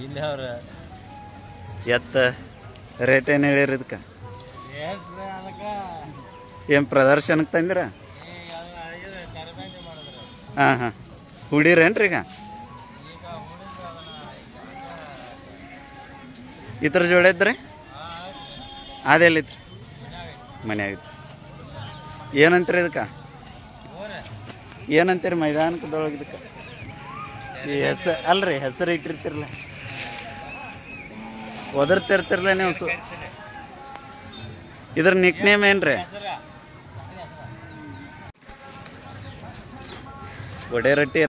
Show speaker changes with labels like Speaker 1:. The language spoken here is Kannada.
Speaker 1: ಇಲ್ಲಿ ಅವ್ರ
Speaker 2: ಎತ್ತ ರೇಟ್ ಏನು ಹೇಳಿರಿ ಇದಕ್ಕೆ
Speaker 1: ಏನ್ರಿ ಅದಕ್ಕೆ
Speaker 2: ಏನು ಪ್ರದರ್ಶನಕ್ಕೆ ತಂದಿರ
Speaker 1: ಈ ಅದು ಇದು ತರಬೇತಿ ಮಾಡಿದ್ರು
Speaker 2: ಹಾಂ ಹಾಂ ಹುಡೀರೇನ್ರಿ ಈಗ
Speaker 1: ಈಗ ಹುಡುಗ
Speaker 2: ಇದ್ರ ಜೋಡಿದ್ರಿ ಅದೆಲ್ಲಿತ್ರಿ ಮನ್ಯಾಗಿತ್ತು ಏನಂತೀರಿ ಇದಕ್ಕೆ ಏನಂತೀರಿ ಮೈದಾನಕದೊಳಗೆ ಇದಕ್ಕೆ ಈ ಹೆಸರು ಅಲ್ರಿ ಹೆಸರು ಇಟ್ಟಿರ್ತಿರಲ್ಲ ಒದರ್ತಿರ್ತಿರಲ್ಲ ನೀವು ಸು ಇದ್ರ ನಿಕ್ ನೇಮ್ ಏನ್ರಿ ಒಡೆ ರೊಟ್ಟಿ